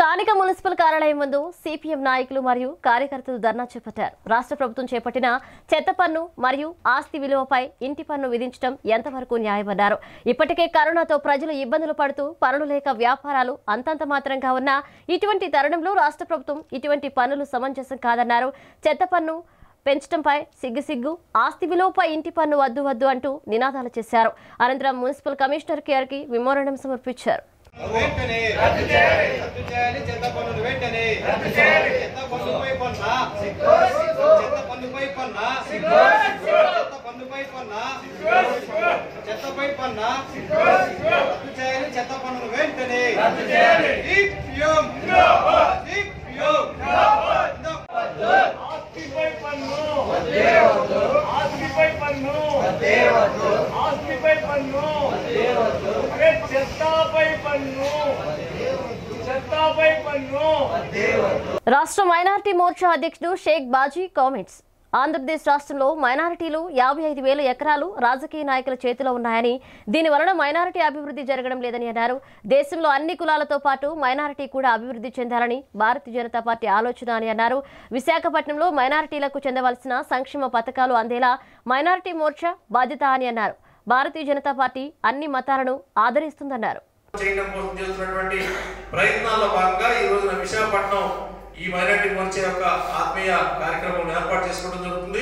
స్థానిక మున్సిపల్ కార్యాలయం ముందు సిపిఎం నాయకులు మరియు కార్యకర్తలు ధర్నా చేపట్టారు రాష్ట్ర ప్రభుత్వం చేపట్టిన చెత్త పన్ను మరియు ఆస్తి విలువపై ఇంటి పన్ను విధించడం ఎంతవరకు న్యాయమన్నారు ఇప్పటికే కరోనాతో ప్రజలు ఇబ్బందులు పడుతూ పనులు లేక వ్యాపారాలు అంతంత మాత్రంగా ఉన్నా ఇటువంటి తరుణంలో రాష్ట్ర ప్రభుత్వం ఇటువంటి పన్నులు సమంజసం కాదన్నారు చెత్త పన్ను పెంచడంపై సిగ్గు సిగ్గు ఆస్తి విలువపై ఇంటి పన్ను వద్దు వద్దు అంటూ నినాదాలు చేశారు అనంతరం మున్సిపల్ కమిషనర్ కేర్కి మెమోరాండం సమర్పించారు వెంటనే రద్దు చేయాలి రద్దు చేయాలి చెత్త పన్నులు వెంటనే రద్దు చేయాలి చెత్త పన్నుపై పన్నా చెత్త పన్నుపై పన్నా చెత్త పన్నుపై పన్నా చెత్తపై పన్నా రద్దు చేయాలి చెత్త పన్నులు వెంటనే రద్దు చేయాలి సిపిఎం సిపిఎం ఆస్తిపై పన్ను ఆస్తిపై పన్ను ఆస్తిపై పన్ను అరే చెత్తపై పన్ను చెత్తపై పన్ను రాష్ట్ర మైనారిటీ మోర్చా అధ్యక్షుడు షేక్ బాజీ కామెంట్స్ ఆంధ్రప్రదేశ్ రాష్ట్రంలో మైనారిటీలు యాభై ఐదు వేల ఎకరాలు రాజకీయ నాయకుల చేతిలో ఉన్నాయని దీని వలన మైనారిటీ అభివృద్ధి జరగడం లేదని అన్నారు దేశంలో అన్ని కులాలతో పాటు మైనారిటీ కూడా అభివృద్ధి చెందాలని భారతీయ జనతా పార్టీ ఆలోచన అని అన్నారు విశాఖపట్నంలో మైనారిటీలకు చెందవలసిన సంక్షేమ పథకాలు అందేలా మైనారిటీ మోర్చా బాధ్యత అని అన్నారు భారతీయ జనతా పార్టీ అన్ని మతాలను ఆదరిస్తుందన్నారు చేయడం కోసం చేస్తున్నటువంటి ప్రయత్నాల్లో భాగంగా ఈ రోజున విశాఖపట్నం ఈ మైనార్టీ మోర్చా యొక్క ఆత్మీయ కార్యక్రమం ఏర్పాటు చేసుకోవడం జరుగుతుంది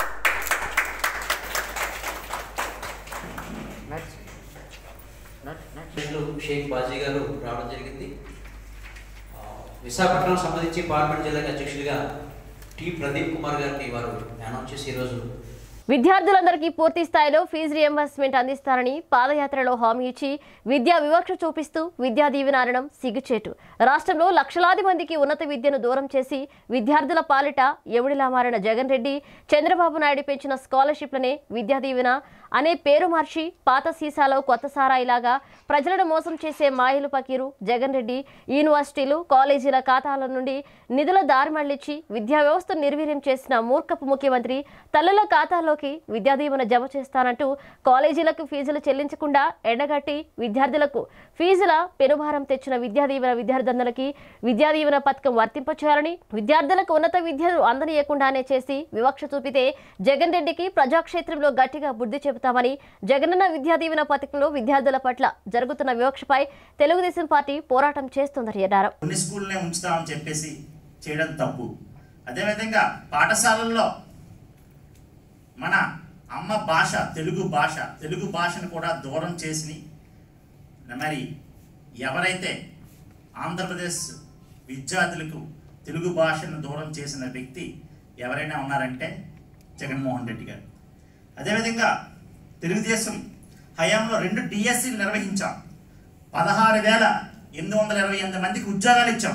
అధ్యక్షులు షేక్ బాజీ గారు రావడం జరిగింది ఆ, విశాఖపట్నం సంబంధించి పార్లమెంట్ జిల్లాకి అధ్యక్షుడిగా టి ప్రదీప్ కుమార్ గారిని వారు అనౌన్స్ చేసి ఈరోజు విద్యార్థులందరికీ పూర్తి స్థాయిలో ఫీజు రియంబర్స్మెంట్ అందిస్తారని పాదయాత్రలో హామీ ఇచ్చి విద్యా వివక్ష చూపిస్తూ విద్యా దీవెన అనడం సిగ్గుచేటు రాష్ట్రంలో లక్షలాది మందికి ఉన్నత విద్యను దూరం చేసి విద్యార్థుల పాలిట ఎవడిలా మారిన జగన్ రెడ్డి చంద్రబాబు నాయుడు పెంచిన స్కాలర్షిప్లనే విద్యా దీవెన అనే పేరు మార్చి పాత సీసాలో కొత్త సారాయిలాగా ప్రజలను మోసం చేసే మాయలు పకీరు జగన్ రెడ్డి యూనివర్సిటీలు కాలేజీల ఖాతాల నుండి నిధుల దారి మళ్లించి విద్యా వ్యవస్థను నిర్వీర్యం చేసిన మూర్ఖపు ముఖ్యమంత్రి తల్లుల ఖాతాల్లోకి విద్యా దీవెన జమ చేస్తానంటూ కాలేజీలకు ఫీజులు చెల్లించకుండా ఎండగట్టి విద్యార్థులకు ఫీజుల పెనుభారం తెచ్చిన విద్యా దీవెన విద్యార్థులందరికీ విద్యా దీవెన పథకం వర్తింపచేయాలని విద్యార్థులకు ఉన్నత విద్యను అందనీయకుండానే చేసి వివక్ష చూపితే జగన్ రెడ్డికి ప్రజాక్షేత్రంలో గట్టిగా బుద్ధి చెబుతామని జగనన్న విద్యా దీవెన పథకంలో విద్యార్థుల పట్ల జరుగుతున్న వివక్షపై తెలుగుదేశం పార్టీ పోరాటం చేస్తుందని అన్నారు కొన్ని స్కూల్నే ఉంచుతామని చెప్పేసి చేయడం తప్పు అదేవిధంగా పాఠశాలల్లో మన అమ్మ భాష తెలుగు భాష తెలుగు భాషను కూడా దూరం చేసి మరి ఎవరైతే ఆంధ్రప్రదేశ్ విద్యార్థులకు తెలుగు భాషను దూరం చేసిన వ్యక్తి ఎవరైనా ఉన్నారంటే జగన్మోహన్ రెడ్డి గారు అదేవిధంగా తెలుగుదేశం హయాంలో రెండు డిఎస్సీలు నిర్వహించాం పదహారు వేల ఎనిమిది వందల ఇరవై ఎనిమిది మందికి ఉద్యోగాలు ఇచ్చాం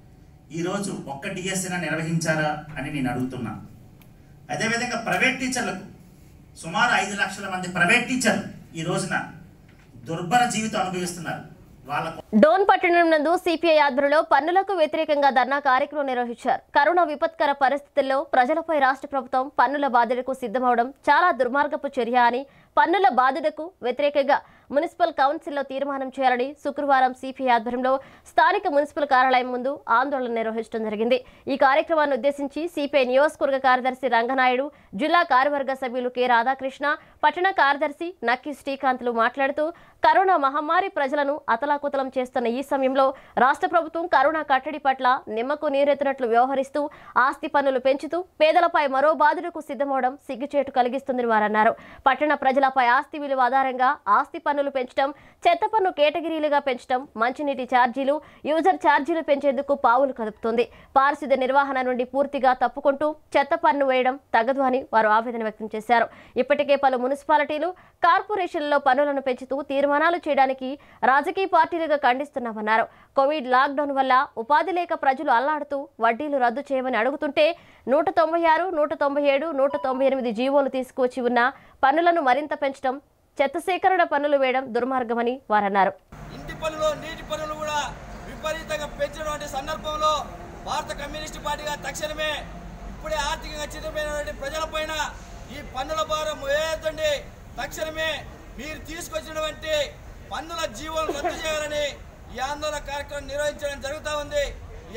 ఈరోజు ఒక్క డిఎస్సీనా నిర్వహించారా అని నేను అడుగుతున్నా అదేవిధంగా ప్రైవేట్ టీచర్లకు సుమారు ఐదు లక్షల మంది ప్రైవేట్ టీచర్లు ఈ రోజున దుర్భర జీవితం అనుభవిస్తున్నారు వాళ్ళకు డోన్ పట్టణం నందు సిపిఐ ఆధ్వర్యంలో పన్నులకు వ్యతిరేకంగా ధర్నా కార్యక్రమం నిర్వహించారు కరోనా విపత్కర పరిస్థితుల్లో ప్రజలపై రాష్ట్ర ప్రభుత్వం పన్నుల బాధ్యతకు సిద్ధమవడం చాలా దుర్మార్గపు చర్య అని పన్నుల బాధ్యతకు వ్యతిరేకంగా మున్సిపల్ కౌన్సిల్లో తీర్మానం చేయాలని శుక్రవారం సిపిఐ ఆధ్వర్యంలో స్థానిక మున్సిపల్ కార్యాలయం ముందు ఆందోళన నిర్వహించడం జరిగింది ఈ కార్యక్రమాన్ని ఉద్దేశించి సిపిఐ నియోజకవర్గ కార్యదర్శి రంగనాయుడు జిల్లా కార్యవర్గ సభ్యులు కె రాధాకృష్ణ పట్టణ కార్యదర్శి నక్కి శ్రీకాంత్లు మాట్లాడుతూ కరోనా మహమ్మారి ప్రజలను అతలాకుతలం చేస్తున్న ఈ సమయంలో రాష్ట్ర ప్రభుత్వం కరోనా కట్టడి పట్ల నిమ్మకు నీరెత్తినట్లు వ్యవహరిస్తూ ఆస్తి పన్నులు పెంచుతూ పేదలపై మరో బాధలకు సిద్ధమవడం సిగ్గుచేటు కలిగిస్తుందని వారన్నారు పట్టణ ప్రజలపై ఆస్తి విలువ ఆధారంగా ఆస్తి పన్నులు పెంచడం చెత్త పన్ను కేటగిరీలుగా పెంచడం మంచినీటి ఛార్జీలు యూజర్ ఛార్జీలు పెంచేందుకు పావులు కదుపుతుంది పారిశుద్ధ్య నిర్వహణ నుండి పూర్తిగా తప్పుకుంటూ చెత్త పన్ను వేయడం తగదు అని వారు ఆవేదన వ్యక్తం చేశారు ఇప్పటికే పలు మున్సిపాలిటీలు కార్పొరేషన్లలో పన్నులను పెంచుతూ తీర్మానాలు చేయడానికి రాజకీయ పార్టీలుగా ఖండిస్తున్నామన్నారు కోవిడ్ లాక్డౌన్ వల్ల ఉపాధి లేక ప్రజలు అల్లాడుతూ వడ్డీలు రద్దు చేయమని అడుగుతుంటే నూట తొంభై ఆరు నూట తొంభై ఏడు నూట తొంభై ఎనిమిది జీవోలు తీసుకువచ్చి ఉన్న పన్నులను మరింత పెంచడం చెత్త సేకరణ పన్నులు వేయడం దుర్మార్గమని వారన్నారు ఇంటి పనులు నీటి పనులు కూడా విపరీతంగా పెంచినటువంటి సందర్భంలో భారత కమ్యూనిస్ట్ పార్టీగా తక్షణమే ఇప్పుడే ఆర్థికంగా చిన్నపోయినటువంటి ప్రజలపైన ఈ పన్నుల భారం వేయొద్దండి తక్షణమే మీరు తీసుకొచ్చినటువంటి పన్నుల జీవోలను రద్దు చేయాలని ఈ ఆందోళన కార్యక్రమం నిర్వహించడం జరుగుతూ ఉంది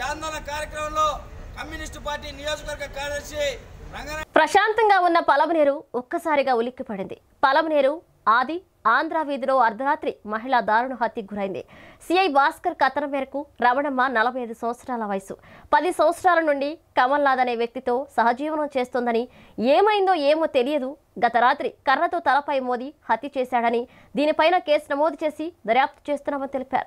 ఈ ఆందోళన కార్యక్రమంలో కమ్యూనిస్టు పార్టీ నియోజకవర్గ కార్యదర్శి రంగనాథ్ ప్రశాంతంగా ఉన్న పలమనేరు ఒక్కసారిగా ఉలిక్కిపడింది పలమనేరు ఆది ఆంధ్ర వీధిలో అర్ధరాత్రి మహిళా దారుణ హత్యకు గురైంది సిఐ భాస్కర్ కథనం మేరకు రమణమ్మ నలభై ఐదు సంవత్సరాల వయసు పది సంవత్సరాల నుండి కమల్నాథ్ అనే వ్యక్తితో సహజీవనం చేస్తోందని ఏమైందో ఏమో తెలియదు గత రాత్రి కర్రతో తలపై మోది హత్య చేశాడని దీనిపైన కేసు నమోదు చేసి దర్యాప్తు చేస్తున్నామని తెలిపారు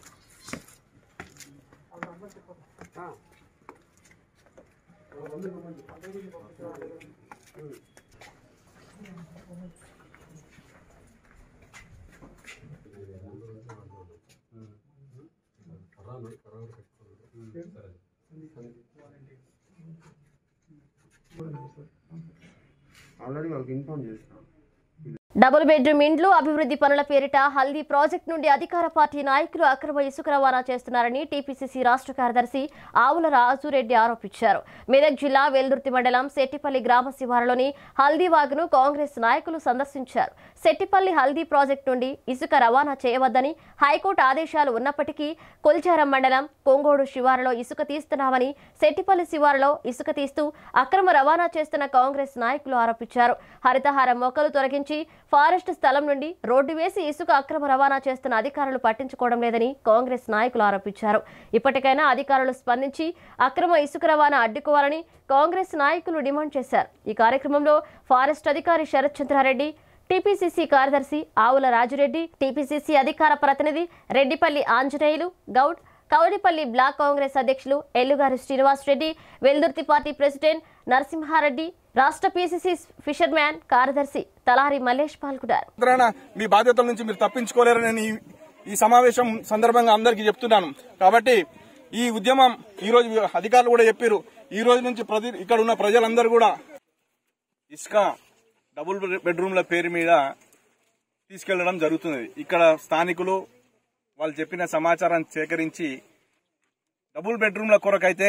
ఆల్రెడీ వాళ్ళకి ఇన్ఫార్మ్ చేసిన డబుల్ బెడ్రూమ్ ఇండ్లు అభివృద్ధి పనుల పేరిట హల్దీ ప్రాజెక్టు నుండి అధికార పార్టీ నాయకులు అక్రమ ఇసుక రవాణా చేస్తున్నారని టీపీసీసీ రాష్ట్ర కార్యదర్శి ఆవుల రాజురెడ్డి ఆరోపించారు మెదక్ జిల్లా వెల్దుర్తి మండలం సెట్టిపల్లి గ్రామ శివారులోని హల్దీ వాగును కాంగ్రెస్ నాయకులు సందర్శించారు సెట్టిపల్లి హల్దీ ప్రాజెక్టు నుండి ఇసుక రవాణా చేయవద్దని హైకోర్టు ఆదేశాలు ఉన్నప్పటికీ కొల్చారం మండలం కొంగోడు శివారులో ఇసుక తీస్తున్నామని సెట్టిపల్లి శివారులో ఇసుక తీస్తూ అక్రమ రవాణా చేస్తున్న కాంగ్రెస్ నాయకులు ఆరోపించారు హరితహారం మొక్కలు తొలగించి ఫారెస్ట్ స్థలం నుండి రోడ్డు వేసి ఇసుక అక్రమ రవాణా చేస్తున్న అధికారులు పట్టించుకోవడం లేదని కాంగ్రెస్ నాయకులు ఆరోపించారు ఇప్పటికైనా అధికారులు స్పందించి అక్రమ ఇసుక రవాణా అడ్డుకోవాలని కాంగ్రెస్ నాయకులు డిమాండ్ చేశారు ఈ కార్యక్రమంలో ఫారెస్ట్ అధికారి శరత్ చంద్రారెడ్డి టీపీసీసీ కార్యదర్శి ఆవుల రాజురెడ్డి టీపీసీసీ అధికార ప్రతినిధి రెడ్డిపల్లి ఆంజనేయులు గౌడ్ కౌడిపల్లి బ్లాక్ కాంగ్రెస్ అధ్యక్షులు ఎల్లుగారి శ్రీనివాస్ రెడ్డి వెల్దుర్తి పార్టీ ప్రెసిడెంట్ నరసింహారెడ్డి రాష్ట్ర పీసీసీ ఫిషర్ మ్యాన్ కార్యదర్శి తలారి మల్లేష్ పాల్గొన్నారు మాత్రాన మీ బాధ్యతల నుంచి మీరు తప్పించుకోలేరని నేను ఈ- ఈ సమావేశం సందర్భంగా అందరికీ చెప్తున్నాను కాబట్టి ఈ ఉద్యమం ఈ రోజు అధికారులు కూడా చెప్పారు ఈ రోజు నుంచి ప్రతి ఇక్కడ ఉన్న ప్రజలందరూ కూడా ఇసుక డబుల్ బెడ్రూమ్ల పేరు మీద తీసుకెళ్లడం జరుగుతున్నది ఇక్కడ స్థానికులు వాళ్ళు చెప్పిన సమాచారాన్ని సేకరించి డబుల్ బెడ్రూమ్ల కొరకైతే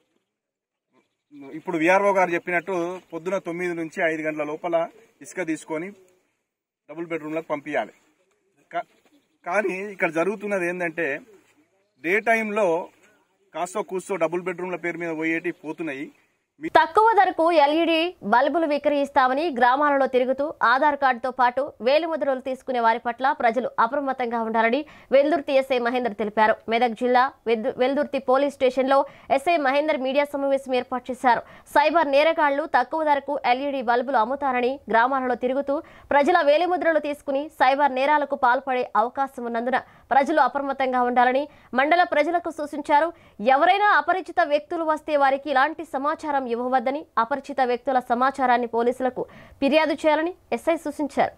ఇప్పుడు విఆర్ఓ గారు చెప్పినట్టు పొద్దున తొమ్మిది నుంచి ఐదు గంటల లోపల ఇసుక తీసుకొని డబుల్ బెడ్రూమ్లకు పంపించాలి కా- కానీ ఇక్కడ జరుగుతున్నది ఏంటంటే డే టైంలో కాస్తో కూస్తో డబుల్ బెడ్రూమ్ల పేరు మీద పోయేటి పోతున్నాయి తక్కువ ధరకు ఎల్ఈడి బల్బులు విక్రయిస్తామని గ్రామాలలో తిరుగుతూ ఆధార్ కార్డుతో పాటు వేలిముద్రలు తీసుకునే వారి పట్ల ప్రజలు అప్రమత్తంగా ఉండాలని వెల్దుర్తి ఎస్ఐ మహేందర్ తెలిపారు మెదక్ జిల్లా వెద్దు- వెల్దుర్తి పోలీస్ స్టేషన్లో ఎస్ఐ మహేందర్ మీడియా సమావేశం ఏర్పాటు చేశారు సైబర్ నేరగాళ్లు తక్కువ ధరకు ఎల్ఈడి బల్బులు అమ్ముతారని గ్రామాలలో తిరుగుతూ ప్రజల వేలిముద్రలు తీసుకుని సైబర్ నేరాలకు పాల్పడే అవకాశం ఉన్నందున ప్రజలు అప్రమత్తంగా ఉండాలని మండల ప్రజలకు సూచించారు ఎవరైనా అపరిచిత వ్యక్తులు వస్తే వారికి ఇలాంటి సమాచారం ఇవ్వవద్దని అపరిచిత వ్యక్తుల సమాచారాన్ని పోలీసులకు ఫిర్యాదు చేయాలని ఎస్ఐ సూచించారు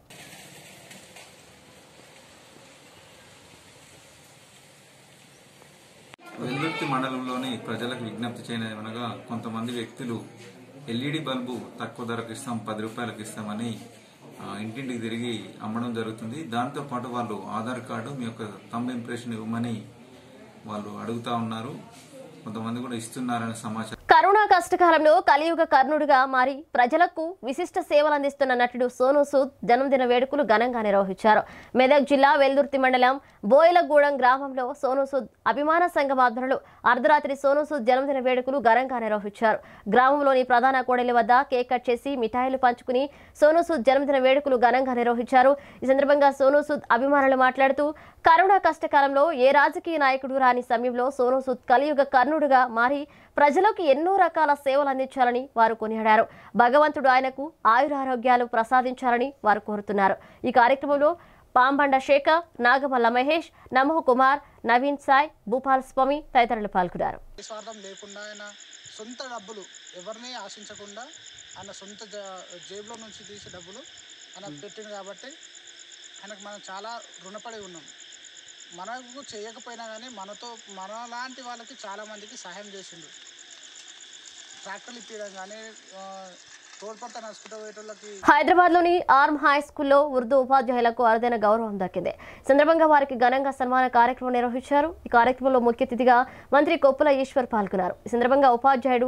వెల్లుర్తి మండలంలోని ప్రజలకు విజ్ఞప్తి చేయనగా కొంతమంది వ్యక్తులు ఎల్ఈడి బల్బు తక్కువ ధరకు ఇస్తాం పది రూపాయలకు ఇస్తామని ఆ, ఇంటింటికి తిరిగి అమ్మడం జరుగుతుంది దాంతో పాటు వాళ్ళు ఆధార్ కార్డు మీ యొక్క తంబ్ ఇంప్రెషన్ ఇవ్వమని వాళ్ళు అడుగుతా ఉన్నారు కొంతమంది కూడా ఇస్తున్నారనే సమాచారం కరోనా కష్టకాలంలో కలియుగ కర్ణుడిగా మారి ప్రజలకు విశిష్ట సేవలు అందిస్తున్న నటుడు సోను సూద్ జన్మదిన వేడుకలు ఘనంగా నిర్వహించారు మెదక్ జిల్లా వెల్దుర్తి మండలం బోయలగూడెం గ్రామంలో సోను సూద్ అభిమాన సంఘం ఆధ్వర్యంలో అర్ధరాత్రి సోను సూద్ జన్మదిన వేడుకలు ఘనంగా నిర్వహించారు గ్రామంలోని ప్రధాన కోడలి వద్ద కేక్ కట్ చేసి మిఠాయిలు పంచుకుని సోను సూద్ జన్మదిన వేడుకలు ఘనంగా నిర్వహించారు ఈ సందర్భంగా సోను సూద్ అభిమానులు మాట్లాడుతూ కరోనా కష్టకాలంలో ఏ రాజకీయ నాయకుడు రాని సమయంలో సోను సూద్ కలియుగ కర్ణుడుగా మారి ప్రజలకు ఎన్నో రకాల సేవలు అందించాలని వారు కొనియాడారు భగవంతుడు ఆయనకు ఆయురారోగ్యాలు ప్రసాదించాలని వారు కోరుతున్నారు ఈ కార్యక్రమంలో పాంబండ శేఖర్ నాగమల్ల మహేష్ నమో కుమార్ నవీన్ సాయ్ భూపాల్ స్వామి తదితరులు పాల్గొన్నారు స్వార్థం లేకుండా ఆయన సొంత డబ్బులు ఎవరిని ఆశించకుండా ఆయన సొంత జ- జేబులో నుంచి తీసే డబ్బులు ఆయన పెట్టింది కాబట్టి ఆయనకు మనం చాలా రుణపడి ఉన్నాం మనకు చేయకపోయినా కానీ మనతో మనలాంటి వాళ్ళకి చాలామందికి సహాయం చేసిండు ట్రాక్టర్లు ఇప్పించడం కానీ ఆ, తోడ్పడతా నడుచుకుంటూ పోయేటోళ్ళకి హైదరాబాద్ లోని ఆర్మ్ హై స్కూల్లో ఉర్దూ ఉపాధ్యాయులకు అరుదైన గౌరవం దక్కింది ఈ సందర్భంగా వారికి ఘనంగా సన్మాన కార్యక్రమం నిర్వహించారు ఈ కార్యక్రమంలో ముఖ్య అతిథిగా మంత్రి కొప్పుల ఈశ్వర్ పాల్గొన్నారు ఈ సందర్భంగా ఉపాధ్యాయుడు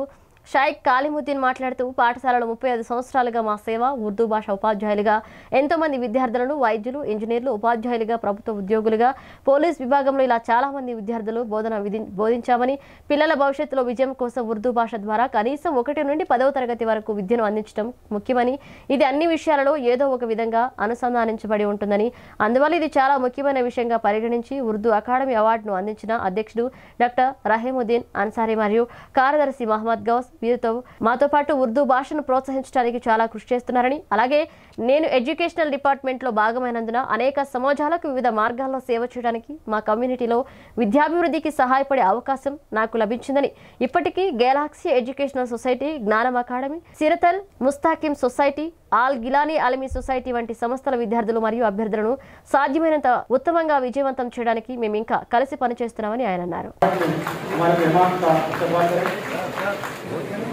షైక్ కాలిముద్దీన్ మాట్లాడుతూ పాఠశాలలో ముప్పై ఐదు సంవత్సరాలుగా మా సేవ ఉర్దూ భాష ఉపాధ్యాయులుగా ఎంతో మంది విద్యార్థులను వైద్యులు ఇంజనీర్లు ఉపాధ్యాయులుగా ప్రభుత్వ ఉద్యోగులుగా పోలీస్ విభాగంలో ఇలా చాలా మంది విద్యార్థులు బోధన విధి బోధించామని పిల్లల భవిష్యత్తులో విజయం కోసం ఉర్దూ భాష ద్వారా కనీసం ఒకటి నుండి పదవ తరగతి వరకు విద్యను అందించడం ముఖ్యమని ఇది అన్ని విషయాలలో ఏదో ఒక విధంగా అనుసంధానించబడి ఉంటుందని అందువల్ల ఇది చాలా ముఖ్యమైన విషయంగా పరిగణించి ఉర్దూ అకాడమీ అవార్డును అందించిన అధ్యక్షుడు డాక్టర్ రహీముద్దీన్ అన్సారీ మరియు కార్యదర్శి మహమ్మద్ గౌస్ వీరితో మాతో పాటు ఉర్దూ భాషను ప్రోత్సహించడానికి చాలా కృషి చేస్తున్నారని అలాగే నేను ఎడ్యుకేషనల్ డిపార్ట్మెంట్లో భాగమైనందున అనేక సమాజాలకు వివిధ మార్గాల్లో సేవ చేయడానికి మా కమ్యూనిటీలో విద్యాభివృద్ధికి సహాయపడే అవకాశం నాకు లభించిందని ఇప్పటికీ గెలాక్సీ ఎడ్యుకేషనల్ సొసైటీ జ్ఞానం academy Siratal Mustaqim society Al Gilani Alami society వంటి సంస్థల విద్యార్థులు మరియు అభ్యర్థులను సాధ్యమైనంత ఉత్తమంగా విజయవంతం చేయడానికి మేము ఇంకా కలిసి పనిచేస్తున్నామని ఆయన అన్నారు हमारे मेहमान का इस्तेमाल करें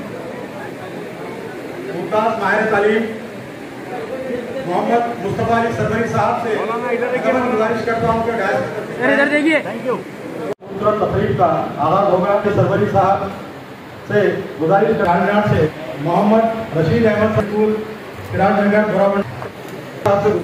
मुमताज माहिर तालीम मोहम्मद मुस्तफ़ा अली सरवरी साहब से अगर मैं गुजारिश करता हूँ कि इधर देखिए थैंक यू तकरीब का आगाज होगा कि सरवरी साहब से गुजारिश राजनाथ से मोहम्मद रशीद अहमद सकूल सिराजनगर बुरावन साहब से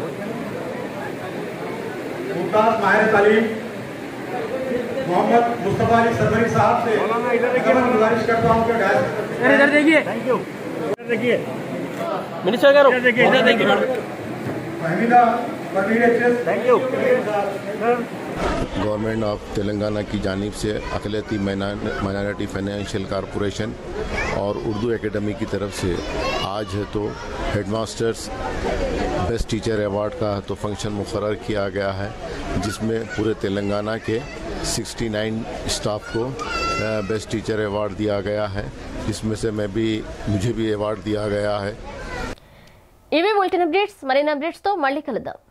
मुमताज माहिर तालीम मोहम्मद मुस्तफ़ा अली सरवरी साहब से अगर मैं गुजारिश करता हूँ कि इधर देखिए थैंक यू इधर देखिए मिनिस्टर गाరు इधर देखिए Fahmida Parveen HS thank you government of Telangana की जानिब से अकलियती माइनॉरिटी फाइनेंशियल कॉरपोरेशन और उर्दू एकेडमी की तरफ से आज है तो हेडमास्टर्स बेस्ट टीचर अवार्ड का तो फंक्शन मुकर किया गया है जिसमें पूरे तेलंगाना के 69 स्टाफ को बेस्ट टीचर अवार्ड दिया गया है जिसमें से मैं भी मुझे भी अवार्ड दिया गया है ఇవి బులెటిన్ అప్డేట్స్ మరిన్ని అప్డేట్స్తో మళ్ళీ కలుద్దాం